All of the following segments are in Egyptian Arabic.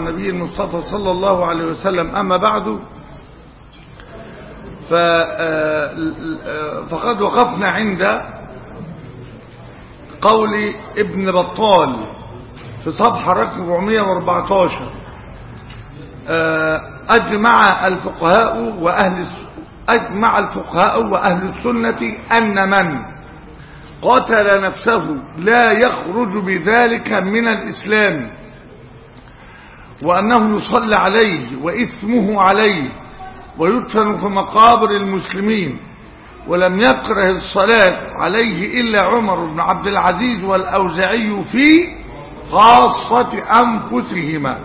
النبي المصطفى صلى الله عليه وسلم أما بعد فقد وقفنا عند قول ابن بطال في صفحة رقم 414 أجمع الفقهاء وأهل أجمع الفقهاء وأهل السنة أن من قتل نفسه لا يخرج بذلك من الإسلام وأنه يصلى عليه وإثمه عليه ويدفن في مقابر المسلمين ولم يكره الصلاة عليه إلا عمر بن عبد العزيز والأوزعي في خاصة أنفسهما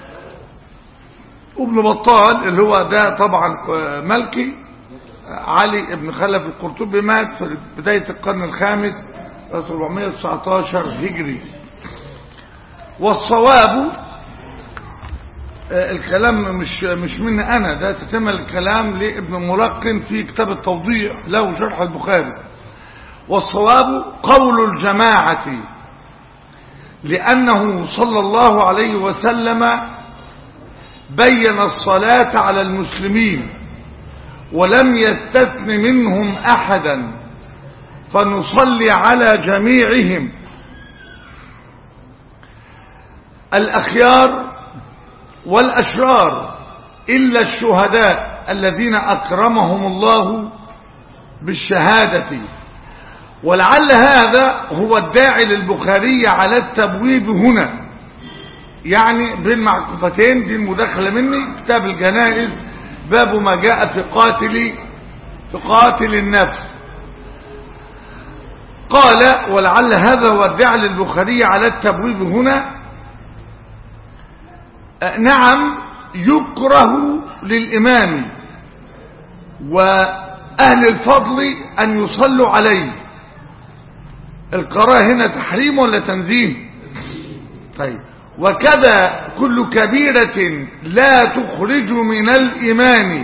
ابن بطال اللي هو ده طبعا ملكي علي بن خلف القرطبي مات في بداية القرن الخامس 419 هجري والصواب الكلام مش مش مني انا ده تتمل الكلام لابن ملقن في كتاب التوضيح له شرح البخاري والصواب قول الجماعة لأنه صلى الله عليه وسلم بين الصلاة على المسلمين ولم يستثن منهم أحدا فنصلي على جميعهم الأخيار والأشرار إلا الشهداء الذين أكرمهم الله بالشهادة ولعل هذا هو الداعي للبخاري على التبويب هنا يعني بين معكوفتين دي المداخلة مني كتاب الجنائز باب ما جاء في قاتل في قاتل النفس قال ولعل هذا هو الداعي للبخاري على التبويب هنا نعم يكره للإمام وأهل الفضل أن يصلوا عليه القراءة هنا تحريم ولا تنزيه طيب وكذا كل كبيرة لا تخرج من الإيمان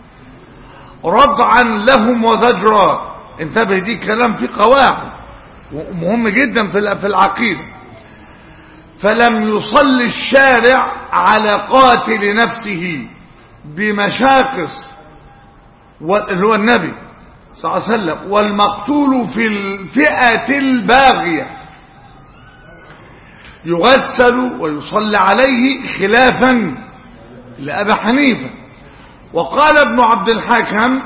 رضعا لهم وزجرا انتبه دي كلام في قواعد مهم جدا في العقيده فلم يصل الشارع على قاتل نفسه بمشاقص اللي هو النبي صلى الله عليه وسلم والمقتول في الفئة الباغية يغسل ويصلى عليه خلافا لأبي حنيفة وقال ابن عبد الحكم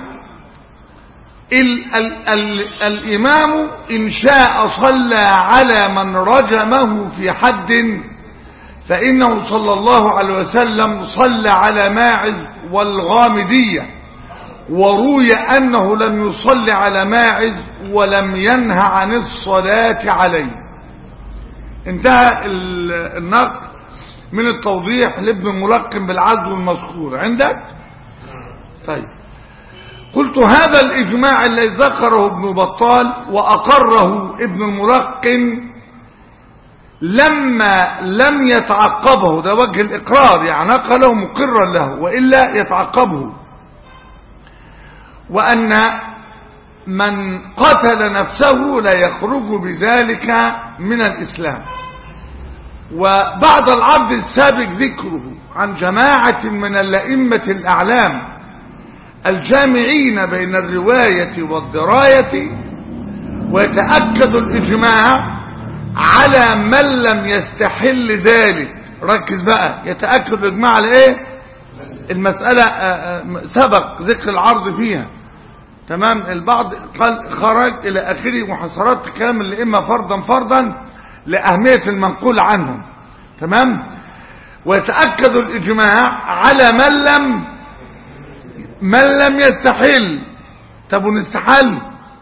ال ال ال الإمام إن شاء صلى على من رجمه في حد فإنه صلى الله عليه وسلم صلى على ماعز والغامدية وروي أنه لم يصلي على ماعز ولم ينهى عن الصلاة عليه انتهى النقل من التوضيح لابن ملقن بالعدل المذكور عندك طيب قلت هذا الإجماع الذي ذكره ابن بطال وأقره ابن الملقن لما لم يتعقبه ده وجه الإقرار يعني نقله مقرا له وإلا يتعقبه وأن من قتل نفسه لا يخرج بذلك من الإسلام وبعد العرض السابق ذكره عن جماعة من الأئمة الأعلام الجامعين بين الرواية والدراية ويتأكد الإجماع على من لم يستحل ذلك ركز بقى يتأكد الإجماع على إيه المسألة سبق ذكر العرض فيها تمام البعض قال خرج إلى آخره محصرات كلام الأئمة فرضا فرضا لأهمية المنقول عنهم تمام ويتأكد الإجماع على من لم من لم يستحل طب ونستحل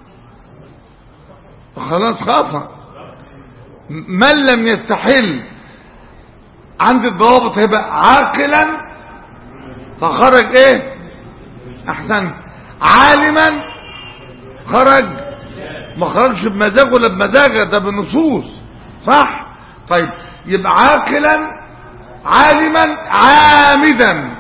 خلاص خافها من لم يستحل عند الضوابط هيبقى عاقلا فخرج ايه احسنت عالما خرج ما خرجش بمزاجه ولا بمزاجه ده بنصوص صح طيب يبقى عاقلا عالما عامدا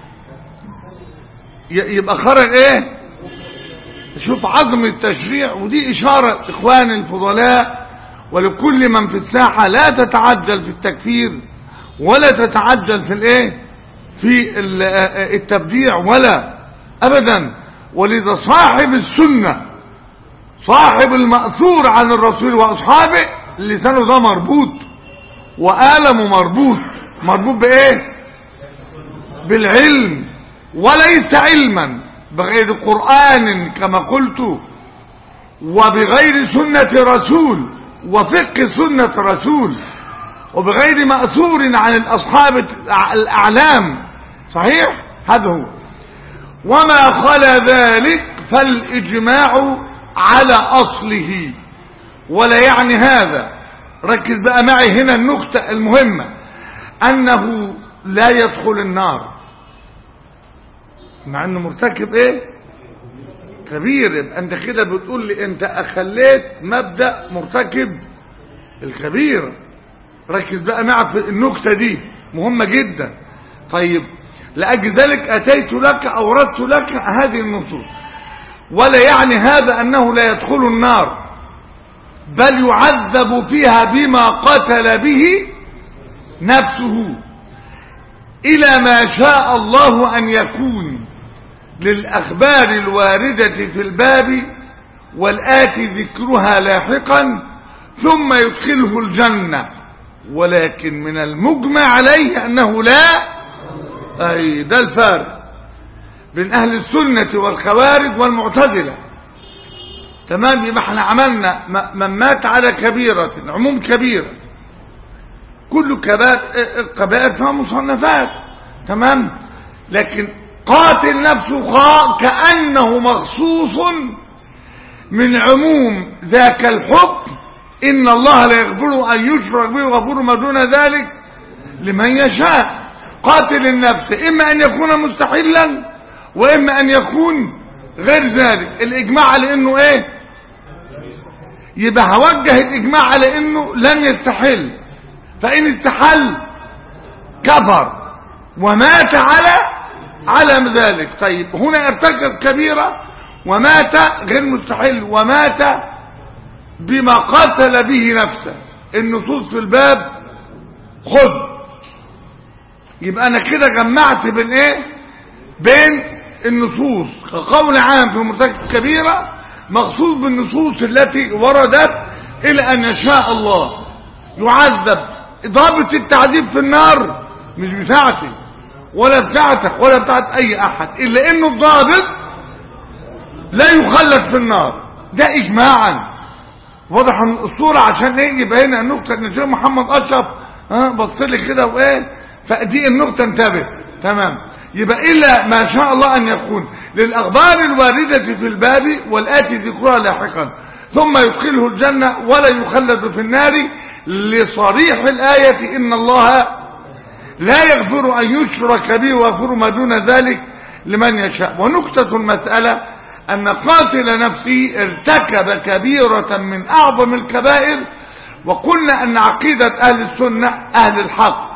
يبقى خرج ايه شوف عظم التشريع ودي اشارة اخوان الفضلاء ولكل من في الساحة لا تتعجل في التكفير ولا تتعجل في الايه في التبديع ولا ابدا ولذا صاحب السنة صاحب المأثور عن الرسول واصحابه لسانه ده مربوط وآلمه مربوط مربوط بايه بالعلم وليس علما بغير قرآن كما قلت وبغير سنة رسول وفقه سنة رسول وبغير مأثور عن الأصحاب الأعلام صحيح هذا هو وما خلا ذلك فالإجماع على أصله ولا يعني هذا ركز بقى معي هنا النقطة المهمة أنه لا يدخل النار مع أنه مرتكب إيه كبير يبقى أنت كده بتقول لي أنت أخليت مبدأ مرتكب الكبير ركز بقى معك في النكتة دي مهمة جدا طيب لأجل ذلك أتيت لك أوردت لك هذه النصوص ولا يعني هذا أنه لا يدخل النار بل يعذب فيها بما قتل به نفسه إلى ما شاء الله أن يكون للأخبار الواردة في الباب والآتي ذكرها لاحقا ثم يدخله الجنة ولكن من المجمع عليه أنه لا أي ده الفارق بين أهل السنة والخوارج والمعتزلة تمام يبقى احنا عملنا من مات على كبيرة عموم كبيرة كل كبائر فيها مصنفات تمام لكن قاتل نفسه خاء كأنه مخصوص من عموم ذاك الحكم إن الله لا يغفر أن يشرك به وغفور ما دون ذلك لمن يشاء قاتل النفس إما أن يكون مستحلا وإما أن يكون غير ذلك الإجماع على إنه إيه يبقى هوجه الإجماع على إنه لن يستحل فإن استحل كفر ومات على على ذلك طيب هنا ارتكب كبيرة ومات غير مستحل ومات بما قتل به نفسه النصوص في الباب خذ يبقى انا كده جمعت بين ايه بين النصوص كقول عام في مرتكب كبيرة مخصوص بالنصوص التي وردت الى ان يشاء الله يعذب ضابط التعذيب في النار مش بتاعتي ولا بتاعتك ولا بتاعت اي احد الا انه الضابط لا يخلد في النار ده اجماعا واضح الصورة عشان ايه يبقى هنا النقطة ان الشيخ محمد اشرف ها بص لي كده وايه فدي النقطة انتبه تمام يبقى الا ما شاء الله ان يكون للاخبار الواردة في الباب والاتي ذكرها لاحقا ثم يدخله الجنة ولا يخلد في النار لصريح الآية إن الله لا يغفر أن يشرك به ويغفر ما دون ذلك لمن يشاء ونكتة المسألة أن قاتل نفسه ارتكب كبيرة من أعظم الكبائر وقلنا أن عقيدة أهل السنة أهل الحق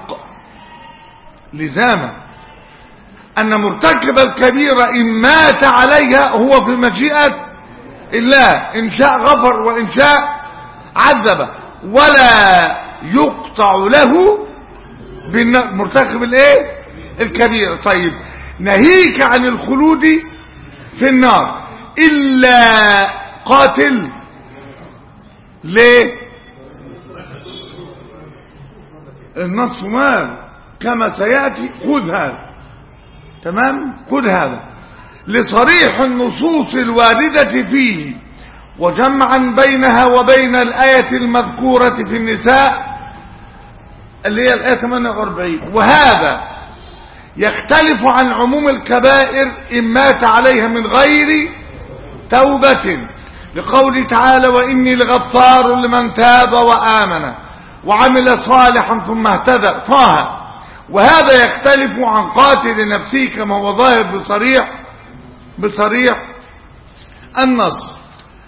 لزاما أن مرتكب الكبيرة إن مات عليها هو في مشيئة الله إن شاء غفر وإن شاء عذب ولا يقطع له مرتكب الايه الكبيرة طيب نهيك عن الخلود في النار إلا قاتل ليه النص مال كما سيأتي خذ هذا تمام خذ هذا لصريح النصوص الواردة فيه وجمعا بينها وبين الآية المذكورة في النساء اللي هي الآية 48 وهذا يختلف عن عموم الكبائر إن مات عليها من غير توبة لقوله تعالى وإني لغفار لمن تاب وآمن وعمل صالحا ثم اهتدى طه وهذا يختلف عن قاتل نفسه كما هو ظاهر بصريح بصريح النص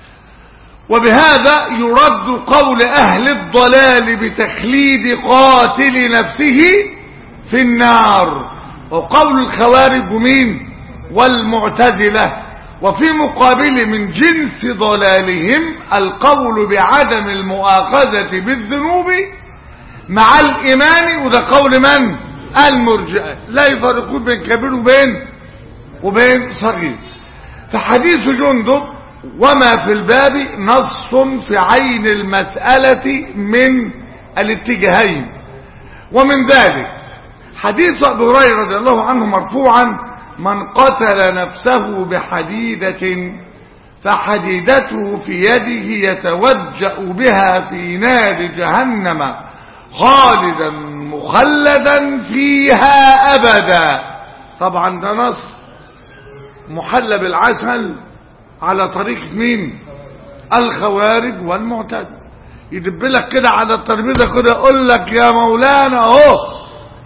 وبهذا يرد قول أهل الضلال بتخليد قاتل نفسه في النار وقول الخوارج مين والمعتزلة وفي مقابل من جنس ضلالهم القول بعدم المؤاخذة بالذنوب مع الإيمان وده قول من المرجئة لا يفرقون بين كبير وبين وبين صغير فحديث جندب وما في الباب نص في عين المسألة من الاتجاهين ومن ذلك حديث أبي هريرة رضي الله عنه مرفوعا من قتل نفسه بحديدة فحديدته في يده يتوجأ بها في نار جهنم خالدا مخلدا فيها أبدا طبعا ده نص محلى بالعسل على طريقة مين الخوارج والمعتد يدب لك كده على الترابيزه كده يقول لك يا مولانا اهو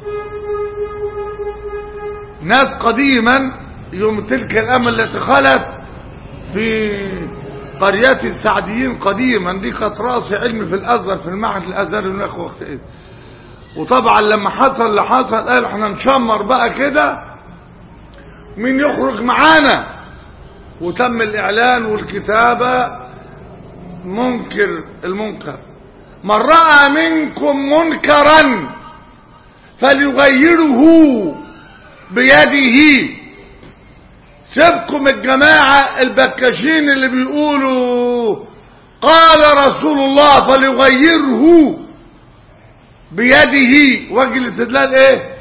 ناس قديما يوم تلك الامل التي خلت في قريات السعديين قديما دي كانت راس علم في الازهر في المعهد الازهري هناك وقت ايه وطبعا لما حصل اللي حصل قال احنا نشمر بقى كده مين يخرج معانا وتم الاعلان والكتابه منكر المنكر من راى منكم منكرا فليغيره بيده سيبكم الجماعة البكاشين اللي بيقولوا قال رسول الله فليغيره بيده وجه الاستدلال ايه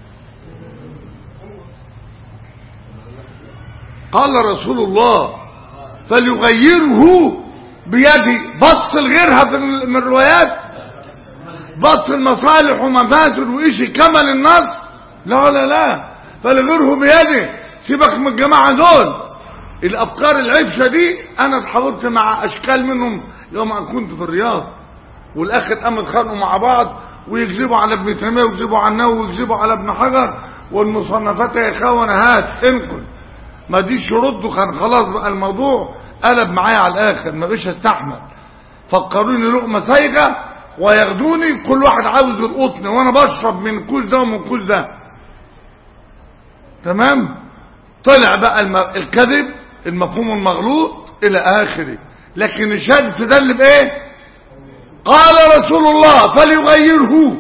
قال رسول الله فليغيره بيده بص لغيرها في من الروايات بص المصالح ومفاسد وإيش كمل النص لا لا لا فلغيره بيده سيبك من الجماعة دول الأفكار العفشة دي أنا اتحاورت مع أشكال منهم يوم أن كنت في الرياض والآخر قاموا اتخانقوا مع بعض ويكذبوا على ابن تيمية ويكذبوا على النووي ويكذبوا على ابن حجر والمصنفات يا إخوان هات انقل ما ديش يردوا كان خلاص بقى الموضوع قلب معايا على الآخر ما بقيش استحمل فكروني لقمة سايغة وياخدوني كل واحد عاوز يلقطني وانا بشرب من كل ده ومن كل ده تمام طلع بقى الم... الكذب المفهوم المغلوط الى اخره لكن الشهاد استدل بايه قال رسول الله فليغيره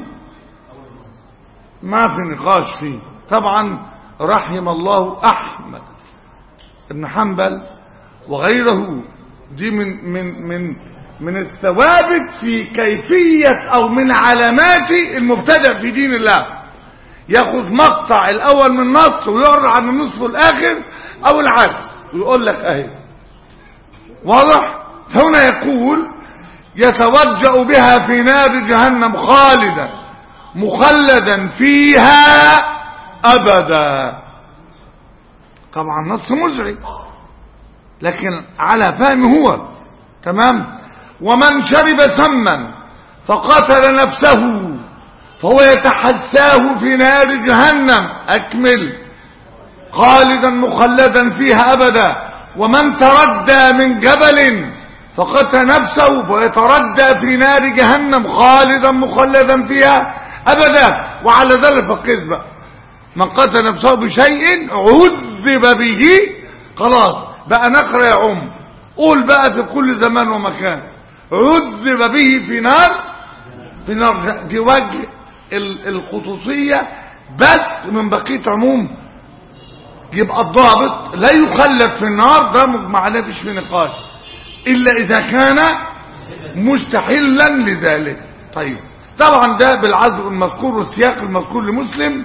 ما في نقاش فيه طبعا رحم الله احمد ابن حنبل وغيره دي من من من من الثوابت في كيفية او من علامات المبتدع في دين الله ياخذ مقطع الاول من النص ويعرض عن النصف الاخر او العكس ويقول لك اهي واضح فهنا يقول يتوجأ بها في نار جهنم خالدا مخلدا فيها ابدا طبعا نص مزعج لكن على فهم هو تمام ومن شرب سما فقتل نفسه فهو يتحساه في نار جهنم أكمل خالدا مخلدا فيها أبدا ومن تردى من جبل فقتل نفسه فيتردى في نار جهنم خالدا مخلدا فيها أبدا وعلى ذلك فقيس بقى من قتل نفسه بشيء عذب به خلاص بقى نقرأ يا عم قول بقى في كل زمان ومكان عذب به في نار في نار دي وجه الخصوصية بس من بقية عموم يبقى الضابط لا يخلد في النار ده مجمع عليه فيش في نقاش إلا إذا كان مستحلا لذلك طيب طبعا ده بالعزو المذكور والسياق المذكور لمسلم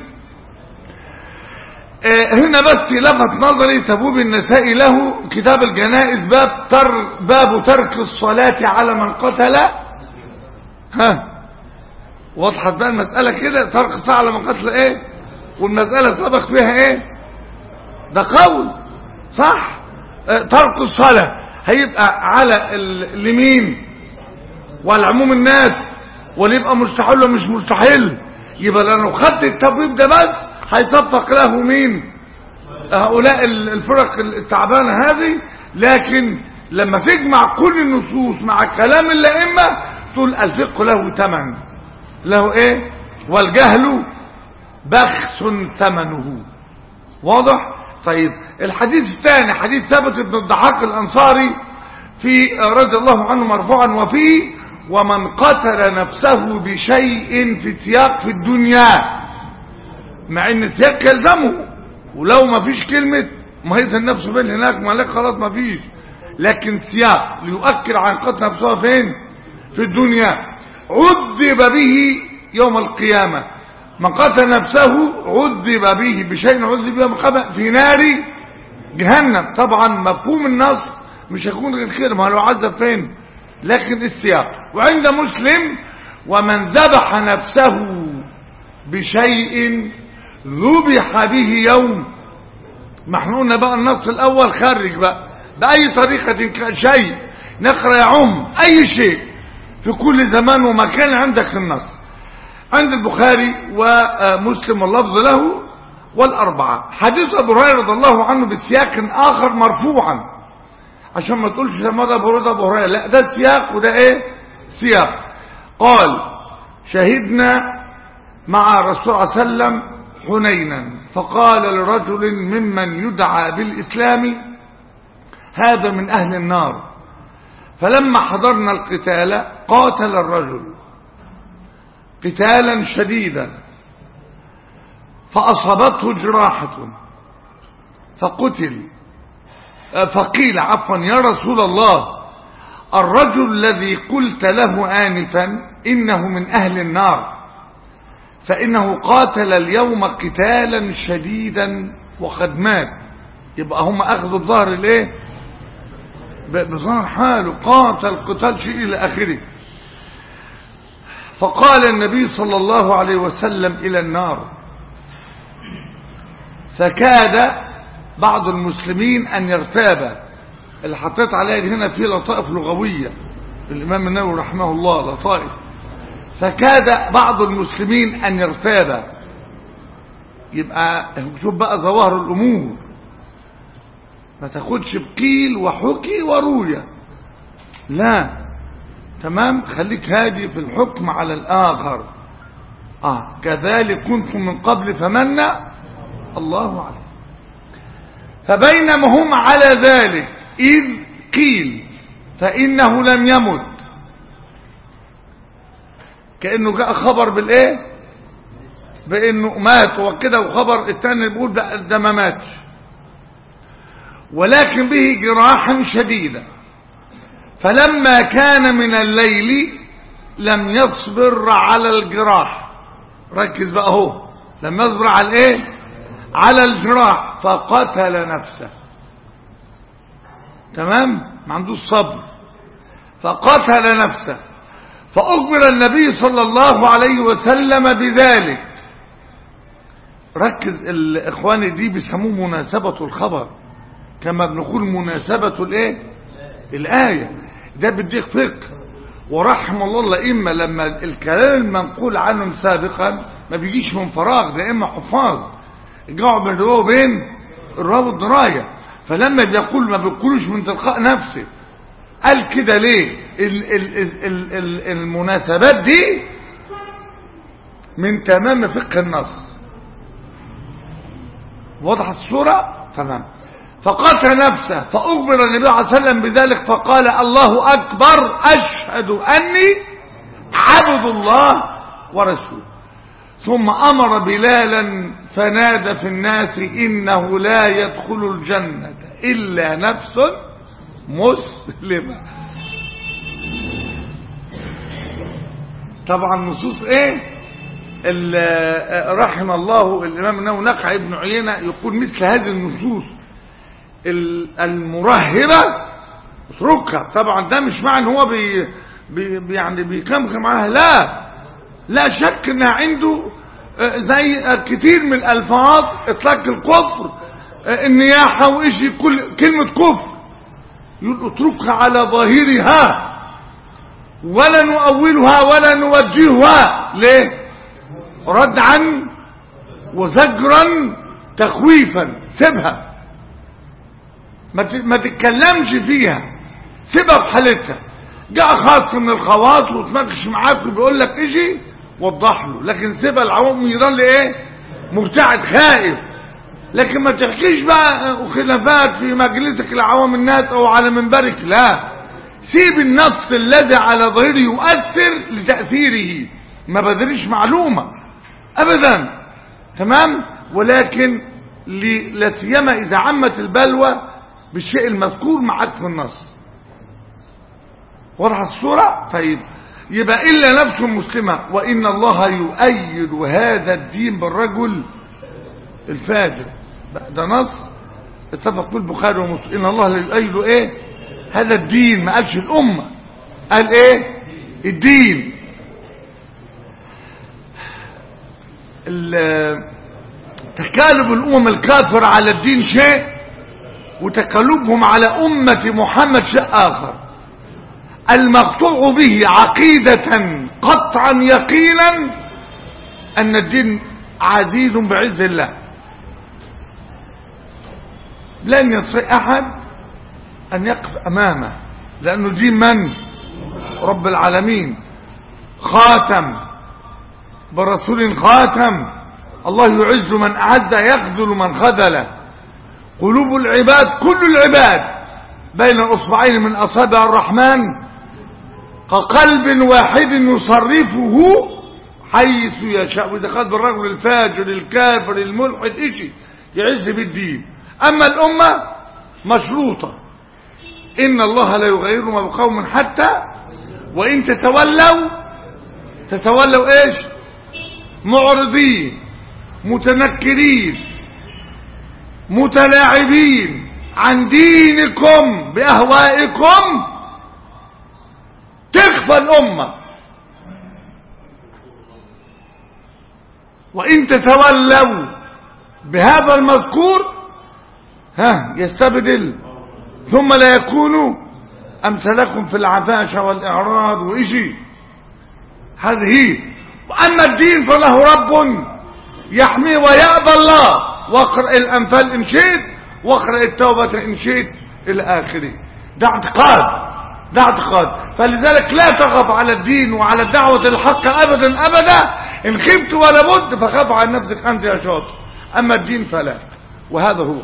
آه هنا بس لفت نظري تبوب النسائي له كتاب الجنائز باب تر باب ترك الصلاة على من قتل ها وضحت بقى المسألة كده ترك الصلاة على من قتل ايه والمسألة سبق فيها ايه ده قول صح اه ترك الصلاة هيبقى على اليمين والعموم الناس ولا يبقى مستحيل ولا مش مستحيل يبقى لو خدت التبويب ده بس هيصفق له مين هؤلاء الفرق التعبانة هذه لكن لما تجمع كل النصوص مع كلام الأئمة تقول الفقه له ثمن له ايه والجهل بخس ثمنه واضح طيب الحديث الثاني حديث ثابت بن الضحاك الانصاري في رضي الله عنه مرفوعا وفيه ومن قتل نفسه بشيء في سياق في الدنيا مع ان السياق يلزمه ولو ما فيش كلمة ما يقتل نفسه بين هناك ما لك خلاص ما فيش لكن سياق ليؤكد عن قتل نفسه فين في الدنيا عذب به يوم القيامة من قتل نفسه عذب به بشيء عذب به يوم القيامة في نار جهنم طبعا مفهوم النص مش هيكون غير خير ما لو عذب فين لكن السياق وعند مسلم ومن ذبح نفسه بشيء ذبح به يوم ما احنا قلنا بقى النص الاول خرج بقى باي طريقه كان شيء نقرا يعم اي شيء في كل زمان ومكان عندك النص عند البخاري ومسلم واللفظ له والأربعة حديث أبو هريرة رضي الله عنه بسياق آخر مرفوعا عشان ما تقولش لماذا أبو هريرة أبو هريرة لا ده سياق وده إيه سياق قال شهدنا مع الرسول صلى الله عليه وسلم حنينا فقال لرجل ممن يدعى بالإسلام هذا من أهل النار فلما حضرنا القتال قاتل الرجل قتالا شديدا فأصابته جراحة فقتل فقيل عفوا يا رسول الله الرجل الذي قلت له آنفا إنه من أهل النار فإنه قاتل اليوم قتالا شديدا وقد مات يبقى هم أخذوا الظهر الايه بظهر حاله قاتل قتال شيء إلى آخره فقال النبي صلى الله عليه وسلم إلى النار فكاد بعض المسلمين أن يرتاب اللي حطيت عليها دي هنا في لطائف لغوية الإمام النووي رحمه الله لطائف فكاد بعض المسلمين أن يرتاب يبقى شوف بقى ظواهر الأمور ما تاخدش بقيل وحكي وروية لا تمام خليك هادي في الحكم على الآخر آه كذلك كنتم من قبل فمنا الله عليه فبينما هم على ذلك إذ قيل فإنه لم يمت كأنه جاء خبر بالإيه بأنه مات وكده وخبر التاني بيقول ده ما ماتش ولكن به جراحا شديدة فلما كان من الليل لم يصبر على الجراح ركز بقى اهو لم يصبر على الايه على الجراح فقتل نفسه تمام ما عندوش صبر فقتل نفسه فأخبر النبي صلى الله عليه وسلم بذلك ركز الاخواني دي بيسموه مناسبة الخبر كما بنقول مناسبة الايه الآية ده بيديك فقه ورحم الله الأئمة لما الكلام المنقول عنهم سابقا ما بيجيش من فراغ ده إما حفاظ جاوا بين الرواية وبين الراوي الدراية فلما بيقول ما بيقولوش من تلقاء نفسه قال كده ليه ال ال ال ال ال المناسبات دي من تمام فقه النص وضحت الصورة تمام فقتل نفسه فأخبر النبي صلى الله عليه وسلم بذلك فقال الله أكبر أشهد أني عبد الله ورسوله ثم أمر بلالا فنادى في الناس إنه لا يدخل الجنة إلا نفس مسلمة طبعا نصوص ايه رحم الله الامام النووي نقع ابن عيينة يقول مثل هذه النصوص المرهبة اتركها طبعا ده مش معنى ان هو بي بي يعني بيكمكم معاها لا لا شك ان عنده زي كتير من الالفاظ اطلاق الكفر النياحة وإشي كل كلمة كفر يقول اتركها على ظاهرها ولا نؤولها ولا نوجهها ليه ردعا وزجرا تخويفا سيبها ما تتكلمش فيها سيبها بحالتها جاء خاص من الخواص وتناقش معاك وبيقول لك اجي وضح له لكن سيبها العوام يضل ايه مبتعد خائف لكن ما تحكيش بقى خلافات في مجلسك لعوام الناس او على منبرك لا سيب النص الذي على ظهره يؤثر لتأثيره ما بدريش معلومة ابدا تمام ولكن لا سيما اذا عمت البلوى بالشيء المذكور معك في النص واضح الصورة طيب يبقى إلا نفس مسلمة وإن الله يؤيد هذا الدين بالرجل الفاجر ده نص اتفق فيه البخاري ومسلم إن الله لا يؤيد إيه هذا الدين ما قالش الأمة قال إيه الدين تكالب الأمم الكافر على الدين شيء وتكالبهم على أمة محمد شيء آخر المقطوع به عقيدة قطعا يقينا أن الدين عزيز بعز الله لن يستطيع أحد أن يقف أمامه لأنه دين من رب العالمين خاتم برسول خاتم الله يعز من أعز يخذل من خذل قلوب العباد كل العباد بين أصبعين من أصابع الرحمن كقلب واحد يصرفه حيث يشاء وإذا خد بالرجل الفاجر الكافر الملحد إشي يعز بالدين أما الأمة مشروطة إن الله لا يغير ما بقوم حتى وإن تتولوا تتولوا إيش معرضين متنكرين متلاعبين عن دينكم بأهوائكم تخفى الأمة وإن تتولوا بهذا المذكور ها يستبدل ثم لا يكونوا أمثلكم في العفاشة والإعراض وإشي هذه وأما الدين فله رب يحميه ويأبى الله واقرأ الأنفال إن شئت واقرأ التوبة إن شئت إلى آخره ده اعتقاد ده اعتقاد فلذلك لا تخف على الدين وعلى الدعوة الحق أبدا أبدا إن خبت ولا بد فخاف عن نفسك أنت يا شاطر أما الدين فلا وهذا هو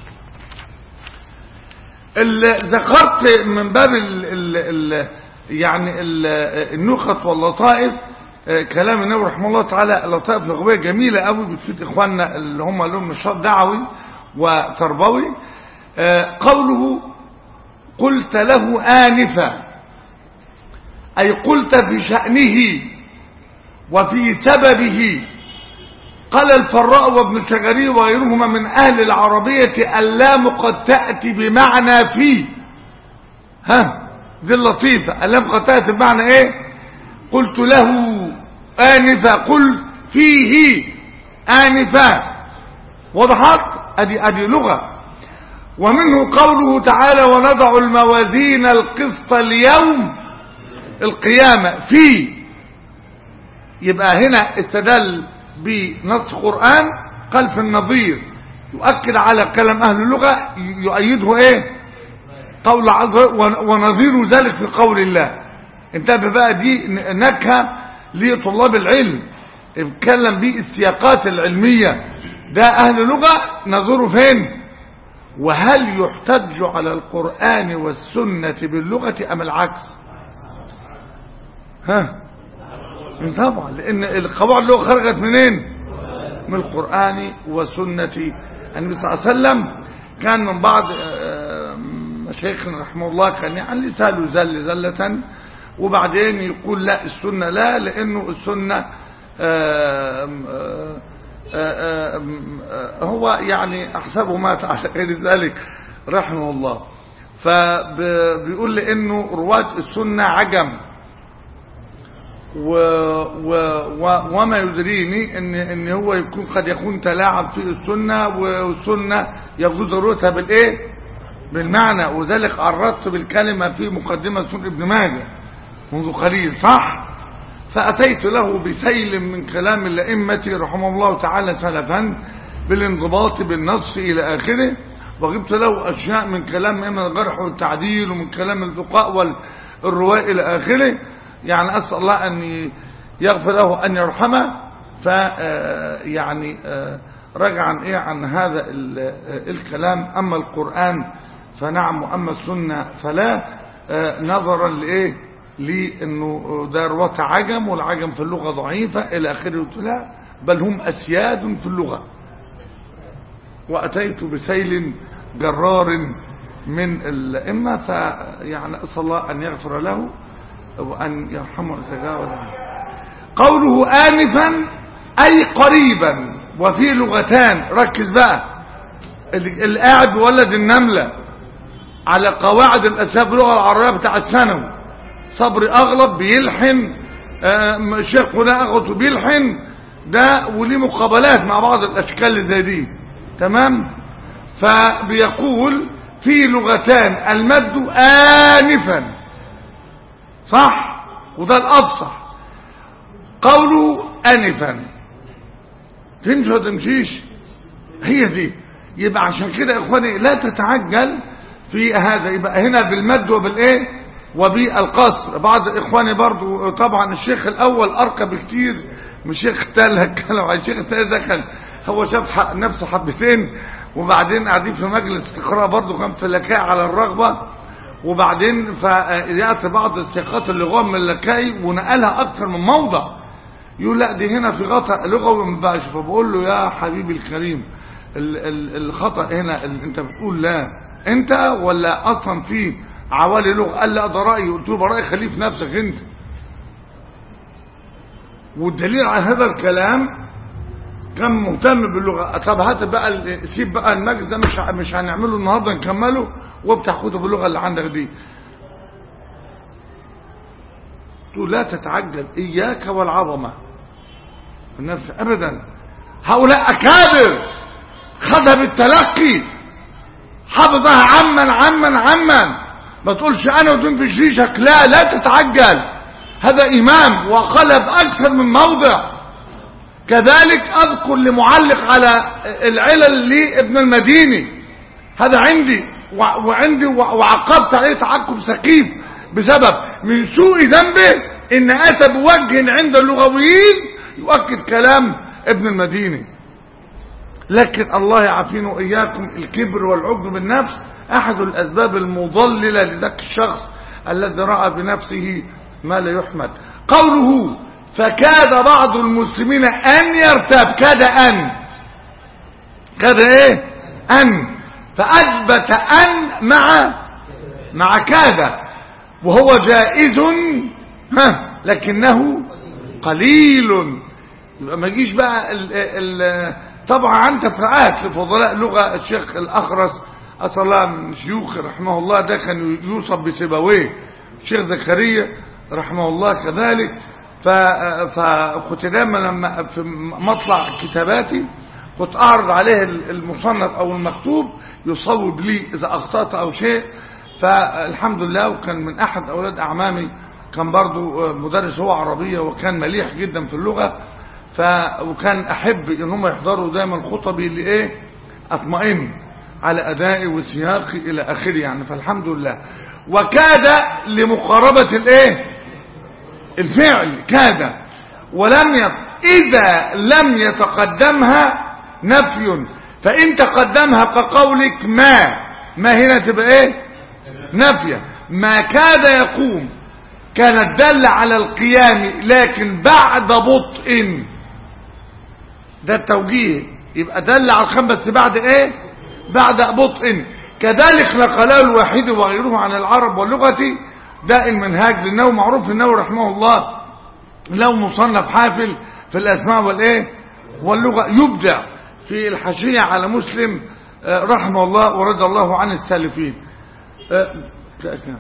ذكرت من باب ال ال ال يعني ال النخط واللطائف كلام النبي رحمه الله تعالى لطائف لغويه جميله قوي بتفيد اخواننا اللي هم لهم نشاط دعوي وتربوي قوله قلت له آنفا أي قلت في شأنه وفي سببه قال الفراء وابن شجري وغيرهما من أهل العربية اللام قد تأتي بمعنى في ها دي اللطيفة اللام قد تأتي بمعنى ايه قلت له آنفا قل فيه آنفا وضحت ادي ادي لغة ومنه قوله تعالى ونضع الموازين القسط اليوم القيامة في يبقى هنا استدل بنص قرآن قال في النظير يؤكد على كلام أهل اللغة يؤيده ايه قول عز ونظير ذلك في قول الله انتبه بقى دي نكهة لطلاب العلم اتكلم بيه السياقات العلمية ده أهل اللغة نظره فين وهل يحتج على القرآن والسنة باللغة أم العكس ها طبعا لأن القواعد اللغة خرجت منين من القرآن وسنة النبي صلى الله عليه وسلم كان من بعض مشايخنا رحمه الله كان يعني لساله زل زلة وبعدين يقول لا السنة لا لأنه السنة آآ آآ هو يعني أحسبه مات على غير ذلك رحمه الله فبيقول لأنه رواة السنة عجم و و و وما يدريني ان ان هو يكون قد يكون تلاعب في السنه والسنه يجوز ضرورتها بالايه بالمعنى وذلك عرضت بالكلمه في مقدمه سنن ابن ماجه منذ قليل صح فاتيت له بسيل من كلام الائمه رحمه الله تعالى سلفا بالانضباط بالنص الى اخره وجبت له اشياء من كلام ائمه الجرح والتعديل ومن كلام الفقهاء والرواة الى اخره يعني أسأل الله أن يغفر له أن يرحمه ف يعني رجعا إيه عن هذا الكلام أما القرآن فنعم وأما السنة فلا آه، نظرا لايه لانه ده رواة عجم والعجم في اللغة ضعيفة الى اخره قلت لا بل هم اسياد في اللغة واتيت بسيل جرار من الائمة فيعني اسال الله ان يغفر له وان يرحمه ويتجاوز عنه قوله آنفا أي قريبا وفي لغتان ركز بقى اللي قاعد بولد النملة على قواعد الأسباب اللغة العربية بتاع الثانوي صبري أغلب بيلحن آه، شيخ هنا أغلط بيلحن ده وليه مقابلات مع بعض الأشكال اللي زي دي تمام فبيقول في لغتان المد آنفا صح وده الأفصح قوله أنفا تمشي ولا تمشيش هي دي يبقى عشان كده يا اخواني لا تتعجل في هذا يبقى هنا بالمد وبالايه وبالقصر بعض اخواني برضو طبعا الشيخ الاول ارقى بكتير من الشيخ الثاني هتكلم عن الشيخ الثاني دخل هو شاف حق نفسه حبتين وبعدين قاعدين في مجلس استقراء برضو كان في لكاء على الرغبه وبعدين فياتي بعض الثقات اللغويه من اللكاي ونقلها اكثر من موضع يقول لا دي هنا في خطأ لغوي ما ينفعش فبقول له يا حبيبي الكريم ال- ال- الخطأ هنا ال- انت بتقول لا انت ولا اصلا في عوالي لغة قال لا ده رأيي قلت له رأيي خليه في نفسك انت والدليل على هذا الكلام كان مهتم باللغة طب هات بقى ال- سيب بقى المجلس ده مش ه- مش هنعمله النهارده نكمله وافتح كتب اللغة اللي عندك دي تقول لا تتعجل إياك والعظمة النفس أبدا هؤلاء أكابر خذها بالتلقي حفظها عما عما عما ما تقولش أنا وتنفي شيشك لا لا تتعجل هذا إمام وقلب أكثر من موضع كذلك أذكر لمعلق على العلل لابن المديني هذا عندي وع- وعندي وع- وعقبت عليه تعقب سخيف بسبب من سوء ذنبه ان اتى بوجه عند اللغويين يؤكد كلام ابن المديني لكن الله يعافينا واياكم الكبر والعجب بالنفس احد الاسباب المضلله لذاك الشخص الذي راى بنفسه ما لا يحمد قوله فكاد بعض المسلمين ان يرتاب كاد ان كاد ايه ان فاثبت ان مع مع كاد وهو جائز ها لكنه قليل يبقى ما يجيش بقى ال ال طبعا عن تفرعات لفضلاء لغة الشيخ الأخرس أسأل الله من شيوخ رحمه الله ده كان يوصف بسبويه الشيخ زكريا رحمه الله كذلك ف- فكنت دايما لما في مطلع كتاباتي كنت أعرض عليه المصنف أو المكتوب يصوب لي إذا أخطأت أو شيء فالحمد لله وكان من أحد أولاد أعمامي كان برضو مدرس هو عربية وكان مليح جدا في اللغة ف وكان أحب إن هم يحضروا دايما خطبي لإيه أطمئن على أدائي وسياقي إلى آخره يعني فالحمد لله وكاد لمقاربة الإيه الفعل كاد ولم يط... إذا لم يتقدمها نفي فإن تقدمها كقولك ما ما هنا تبقى إيه نفية ما كاد يقوم كانت دل على القيام لكن بعد بطء ده التوجيه يبقى دل على الخم بس بعد ايه بعد بطء كذلك نقله الواحد وغيره عن العرب واللغة ده المنهاج لأنه معروف أنه رحمه الله له مصنف حافل في الأسماء والإيه واللغة يبدع في الحاشية على مسلم آه، رحمه الله ورضي الله عن السالفين آه، ك- ك-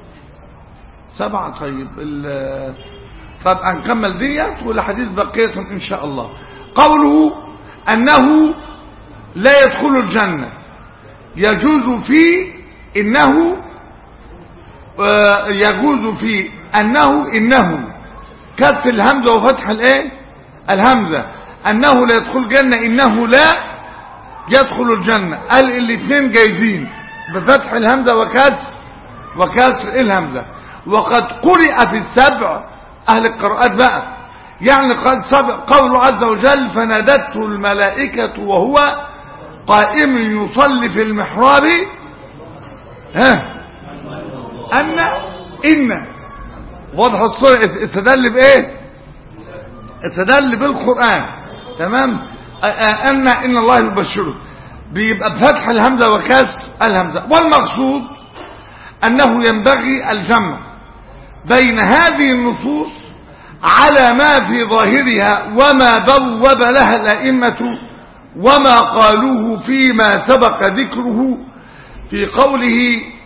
سبعة طيب ال- طب هنكمل ديت والحديث بقية إن شاء الله قوله أنه لا يدخل الجنة يجوز في إنه آه، يجوز في أنه إنه كف الهمزة وفتح الإيه الهمزة أنه لا يدخل الجنة إنه لا يدخل الجنة قال الاثنين جايزين بفتح الهمزة وكسر وكسر الهمزة وقد قرئ في السبع أهل القراءات بقى يعني قد سبق قوله عز وجل فنادته الملائكة وهو قائم يصلي في المحراب ها أن إن واضح الصورة استدل بإيه استدل بالقرآن تمام أ- أ- أن إن الله يبشره بيبقى بفتح الهمزة وكسر الهمزة والمقصود أنه ينبغي الجمع بين هذه النصوص على ما في ظاهرها وما بوب لها الأئمة وما قالوه فيما سبق ذكره في قوله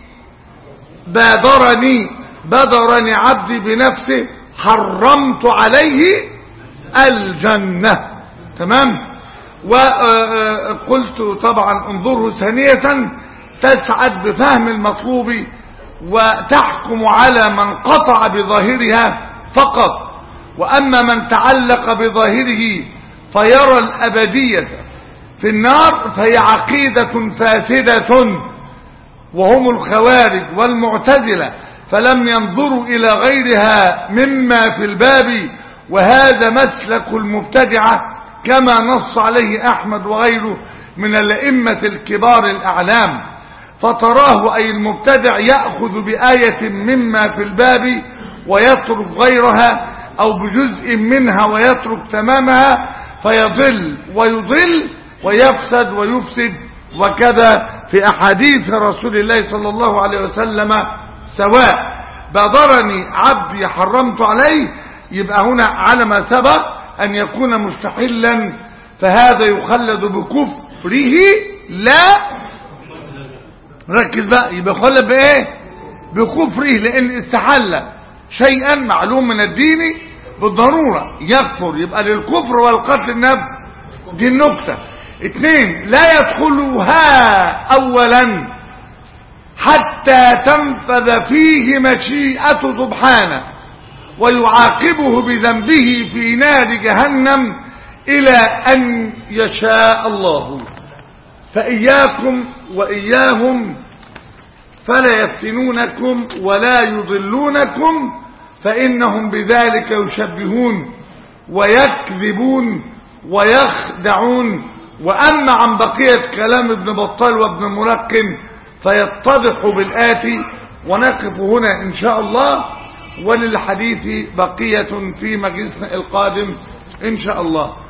بادرني بادرني عبدي بنفسه حرمت عليه الجنة تمام وقلت طبعا انظروا ثانية تسعد بفهم المطلوب وتحكم على من قطع بظاهرها فقط وأما من تعلق بظاهره فيرى الأبدية في النار فهي عقيدة فاسدة وهم الخوارج والمعتزلة فلم ينظروا إلى غيرها مما في الباب وهذا مسلك المبتدعة كما نص عليه أحمد وغيره من الأئمة الكبار الأعلام فتراه أي المبتدع يأخذ بآية مما في الباب ويترك غيرها أو بجزء منها ويترك تمامها فيضل ويضل ويفسد ويفسد وكذا في أحاديث رسول الله صلى الله عليه وسلم سواء بادرني عبدي حرمت عليه يبقى هنا على ما سبق أن يكون مستحلا فهذا يخلد بكفره لا ركز بقى يبقى يخلد بإيه بكفره لأن استحل شيئا معلوم من الدين بالضرورة يكفر يبقى للكفر والقتل النفس دي النكتة اثنين لا يدخلها اولا حتى تنفذ فيه مشيئة سبحانه ويعاقبه بذنبه في نار جهنم الى ان يشاء الله فاياكم واياهم فلا يفتنونكم ولا يضلونكم فانهم بذلك يشبهون ويكذبون ويخدعون وأما عن بقية كلام ابن بطال وابن ملقن فيتضح بالآتي ونقف هنا إن شاء الله وللحديث بقية في مجلسنا القادم إن شاء الله